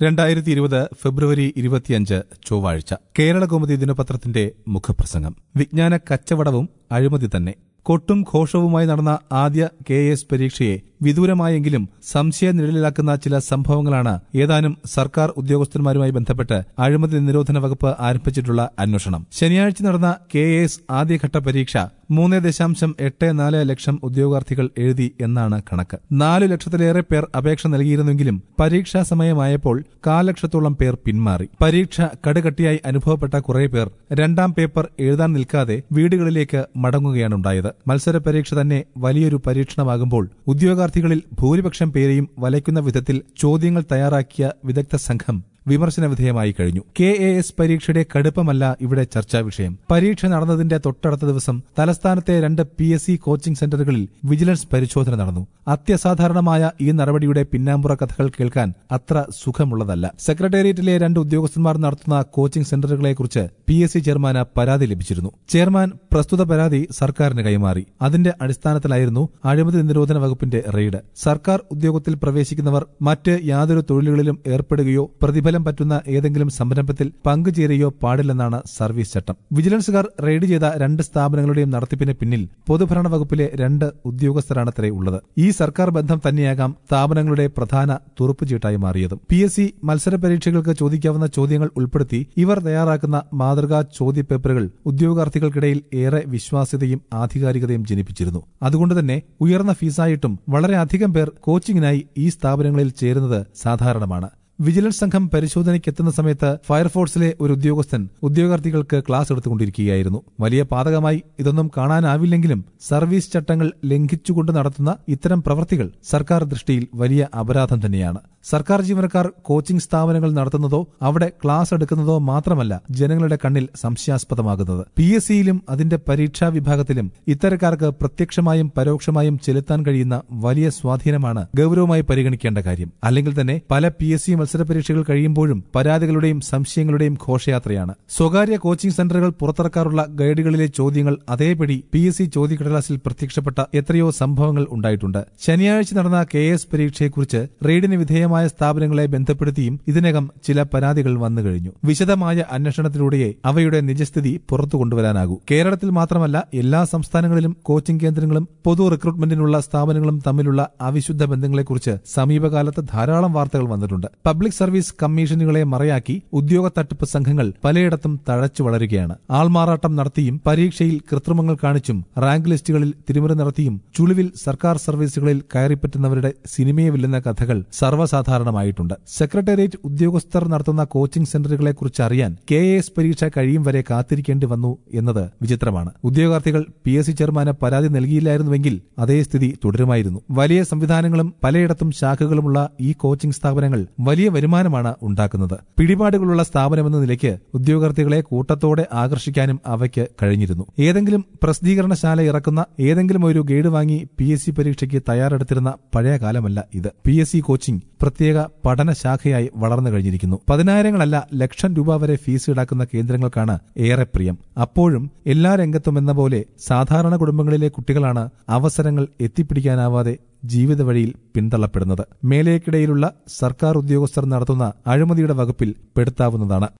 രണ്ടായിരത്തി ഇരുപത് ഫെബ്രുവരി ഇരുപത്തിയഞ്ച് ചൊവ്വാഴ്ച കേരളകൗമുദി ദിനപത്രത്തിന്റെ മുഖപ്രസംഗം വിജ്ഞാന കച്ചവടവും അഴിമതി തന്നെ കൊട്ടും ഘോഷവുമായി നടന്ന ആദ്യ കെ എസ് പരീക്ഷയെ വിദൂരമായെങ്കിലും സംശയ നിഴലിലാക്കുന്ന ചില സംഭവങ്ങളാണ് ഏതാനും സർക്കാർ ഉദ്യോഗസ്ഥന്മാരുമായി ബന്ധപ്പെട്ട് അഴിമതി നിരോധന വകുപ്പ് ആരംഭിച്ചിട്ടുള്ള അന്വേഷണം ശനിയാഴ്ച നടന്ന കെ എസ് ആദ്യഘട്ട പരീക്ഷ മൂന്ന് ദശാംശം എട്ട് നാല് ലക്ഷം ഉദ്യോഗാർത്ഥികൾ എഴുതി എന്നാണ് കണക്ക് നാല് ലക്ഷത്തിലേറെ പേർ അപേക്ഷ നൽകിയിരുന്നെങ്കിലും പരീക്ഷാ സമയമായപ്പോൾ കാൽ ലക്ഷത്തോളം പേർ പിന്മാറി പരീക്ഷ കടുകട്ടിയായി അനുഭവപ്പെട്ട കുറേ പേർ രണ്ടാം പേപ്പർ എഴുതാൻ നിൽക്കാതെ വീടുകളിലേക്ക് മടങ്ങുകയാണുണ്ടായത് മത്സര പരീക്ഷ തന്നെ വലിയൊരു പരീക്ഷണമാകുമ്പോൾ ഉദ്യോഗാർത്ഥികളിൽ ഭൂരിപക്ഷം പേരെയും വലയ്ക്കുന്ന വിധത്തിൽ ചോദ്യങ്ങൾ തയ്യാറാക്കിയ വിദഗ്ധ സംഘം വിമർശന വിധേയമായി കഴിഞ്ഞു കെ എ എസ് പരീക്ഷയുടെ കടുപ്പമല്ല ഇവിടെ ചർച്ചാ വിഷയം പരീക്ഷ നടന്നതിന്റെ തൊട്ടടുത്ത ദിവസം തലസ്ഥാനത്തെ രണ്ട് പി എസ് സി കോച്ചിംഗ് സെന്ററുകളിൽ വിജിലൻസ് പരിശോധന നടന്നു അത്യസാധാരണമായ ഈ നടപടിയുടെ പിന്നാമ്പുറ കഥകൾ കേൾക്കാൻ അത്ര സുഖമുള്ളതല്ല സെക്രട്ടേറിയറ്റിലെ രണ്ട് ഉദ്യോഗസ്ഥന്മാർ നടത്തുന്ന കോച്ചിംഗ് സെന്ററുകളെക്കുറിച്ച് പി എസ് സി ചെയർമാന് പരാതി ലഭിച്ചിരുന്നു ചെയർമാൻ പ്രസ്തുത പരാതി സർക്കാരിന് കൈമാറി അതിന്റെ അടിസ്ഥാനത്തിലായിരുന്നു അഴിമതി നിരോധന വകുപ്പിന്റെ റെയ്ഡ് സർക്കാർ ഉദ്യോഗത്തിൽ പ്രവേശിക്കുന്നവർ മറ്റ് യാതൊരു തൊഴിലുകളിലും ഏർപ്പെടുകയോ പ്രതിഫലം പറ്റുന്ന ഏതെങ്കിലും സംരംഭത്തിൽ പങ്കുചേരുകയോ പാടില്ലെന്നാണ് സർവീസ് ചട്ടം വിജിലൻസുകാർ റെയ്ഡ് ചെയ്ത രണ്ട് സ്ഥാപനങ്ങളുടെയും നടത്തിപ്പിന് പിന്നിൽ പൊതുഭരണ വകുപ്പിലെ രണ്ട് ഉദ്യോഗസ്ഥരാണത്രേ ഉള്ളത് ഈ സർക്കാർ ബന്ധം തന്നെയാകാം സ്ഥാപനങ്ങളുടെ പ്രധാന തുറപ്പുചീട്ടായി മാറിയതും പി എസ് സി മത്സര പരീക്ഷകൾക്ക് ചോദിക്കാവുന്ന ചോദ്യങ്ങൾ ഉൾപ്പെടുത്തി ഇവർ തയ്യാറാക്കുന്ന മാതൃകാ ചോദ്യപേപ്പറുകൾ ഉദ്യോഗാർത്ഥികൾക്കിടയിൽ ഏറെ വിശ്വാസ്യതയും ആധികാരികതയും ജനിപ്പിച്ചിരുന്നു അതുകൊണ്ട് തന്നെ ഉയർന്ന ഫീസായിട്ടും വളരെ അധികം പേർ കോച്ചിങ്ങിനായി ഈ സ്ഥാപനങ്ങളിൽ ചേരുന്നത് സാധാരണമാണ് വിജിലൻസ് സംഘം പരിശോധനയ്ക്കെത്തുന്ന സമയത്ത് ഫയർഫോഴ്സിലെ ഒരു ഉദ്യോഗസ്ഥൻ ഉദ്യോഗാർത്ഥികൾക്ക് ക്ലാസ് എടുത്തുകൊണ്ടിരിക്കുകയായിരുന്നു വലിയ പാതകമായി ഇതൊന്നും കാണാനാവില്ലെങ്കിലും സർവീസ് ചട്ടങ്ങൾ ലംഘിച്ചുകൊണ്ട് നടത്തുന്ന ഇത്തരം പ്രവൃത്തികൾ സർക്കാർ ദൃഷ്ടിയിൽ വലിയ അപരാധം തന്നെയാണ് സർക്കാർ ജീവനക്കാർ കോച്ചിംഗ് സ്ഥാപനങ്ങൾ നടത്തുന്നതോ അവിടെ ക്ലാസ് എടുക്കുന്നതോ മാത്രമല്ല ജനങ്ങളുടെ കണ്ണിൽ സംശയാസ്പദമാകുന്നത് പി എസ് സിയിലും അതിന്റെ പരീക്ഷാ വിഭാഗത്തിലും ഇത്തരക്കാർക്ക് പ്രത്യക്ഷമായും പരോക്ഷമായും ചെലുത്താൻ കഴിയുന്ന വലിയ സ്വാധീനമാണ് ഗൌരവമായി പരിഗണിക്കേണ്ട കാര്യം അല്ലെങ്കിൽ തന്നെ പല പി എസ് സി മത്സര പരീക്ഷകൾ കഴിയുമ്പോഴും പരാതികളുടെയും സംശയങ്ങളുടെയും ഘോഷയാത്രയാണ് സ്വകാര്യ കോച്ചിംഗ് സെന്ററുകൾ പുറത്തിറക്കാറുള്ള ഗൈഡുകളിലെ ചോദ്യങ്ങൾ അതേപടി പി എസ് സി ചോദ്യക്കടലാസിൽ പ്രത്യക്ഷപ്പെട്ട എത്രയോ സംഭവങ്ങൾ ഉണ്ടായിട്ടുണ്ട് ശനിയാഴ്ച നടന്ന കെ എസ് പരീക്ഷയെക്കുറിച്ച് റെയ്ഡിന് വിധേയമായ സ്ഥാപനങ്ങളെ ബന്ധപ്പെടുത്തിയും ഇതിനകം ചില പരാതികൾ വന്നു കഴിഞ്ഞു വിശദമായ അന്വേഷണത്തിലൂടെയേ അവയുടെ നിജസ്ഥിതി പുറത്തു കൊണ്ടുവരാനാകൂ കേരളത്തിൽ മാത്രമല്ല എല്ലാ സംസ്ഥാനങ്ങളിലും കോച്ചിംഗ് കേന്ദ്രങ്ങളും പൊതു റിക്രൂട്ട്മെന്റിനുള്ള സ്ഥാപനങ്ങളും തമ്മിലുള്ള അവിശുദ്ധ ബന്ധങ്ങളെക്കുറിച്ച് സമീപകാലത്ത് ധാരാളം വാർത്തകൾ വന്നിട്ടുണ്ട് പബ്ലിക് സർവീസ് കമ്മീഷനുകളെ മറയാക്കി ഉദ്യോഗ തട്ടിപ്പ് സംഘങ്ങൾ പലയിടത്തും തഴച്ചു വളരുകയാണ് ആൾമാറാട്ടം നടത്തിയും പരീക്ഷയിൽ കൃത്രിമങ്ങൾ കാണിച്ചും റാങ്ക് ലിസ്റ്റുകളിൽ തിരിമറി നടത്തിയും ചുളിവിൽ സർക്കാർ സർവീസുകളിൽ കയറിപ്പറ്റുന്നവരുടെ സിനിമയെ വില്ലുന്ന കഥകൾ സർവ്വസാധാരണമായിട്ടുണ്ട് സെക്രട്ടേറിയറ്റ് ഉദ്യോഗസ്ഥർ നടത്തുന്ന കോച്ചിംഗ് സെന്ററുകളെ കുറിച്ച് അറിയാൻ കെ എസ് പരീക്ഷ കഴിയും വരെ കാത്തിരിക്കേണ്ടി വന്നു എന്നത് വിചിത്രമാണ് ഉദ്യോഗാർത്ഥികൾ പി എസ് സി ചെയർമാന് പരാതി നൽകിയില്ലായിരുന്നുവെങ്കിൽ അതേ സ്ഥിതി തുടരുമായിരുന്നു വലിയ സംവിധാനങ്ങളും പലയിടത്തും ശാഖകളുമുള്ള ഈ കോച്ചിംഗ് സ്ഥാപനങ്ങൾ വലിയ വരുമാനമാണ് ഉണ്ടാക്കുന്നത് പിടിപാടുകളുള്ള സ്ഥാപനമെന്ന നിലയ്ക്ക് ഉദ്യോഗാർത്ഥികളെ കൂട്ടത്തോടെ ആകർഷിക്കാനും അവയ്ക്ക് കഴിഞ്ഞിരുന്നു ഏതെങ്കിലും പ്രസിദ്ധീകരണശാല ഇറക്കുന്ന ഏതെങ്കിലും ഒരു ഗൈഡ് വാങ്ങി പി എസ് സി പരീക്ഷയ്ക്ക് തയ്യാറെടുത്തിരുന്ന പഴയ കാലമല്ല ഇത് പി എസ് സി കോച്ചിംഗ് പ്രത്യേക പഠന ശാഖയായി വളർന്നു കഴിഞ്ഞിരിക്കുന്നു പതിനായിരങ്ങളല്ല ലക്ഷം രൂപ വരെ ഫീസ് ഈടാക്കുന്ന കേന്ദ്രങ്ങൾക്കാണ് ഏറെ പ്രിയം അപ്പോഴും എല്ലാ രംഗത്തും എന്ന പോലെ സാധാരണ കുടുംബങ്ങളിലെ കുട്ടികളാണ് അവസരങ്ങൾ എത്തിപ്പിടിക്കാനാവാതെ ജീവിത വഴിയിൽ പിന്തള്ളപ്പെടുന്നത് മേലേക്കിടയിലുള്ള സർക്കാർ ഉദ്യോഗസ്ഥർ നടത്തുന്ന അഴിമതിയുടെ വകുപ്പിൽ പെടുത്താവുന്നതാണ്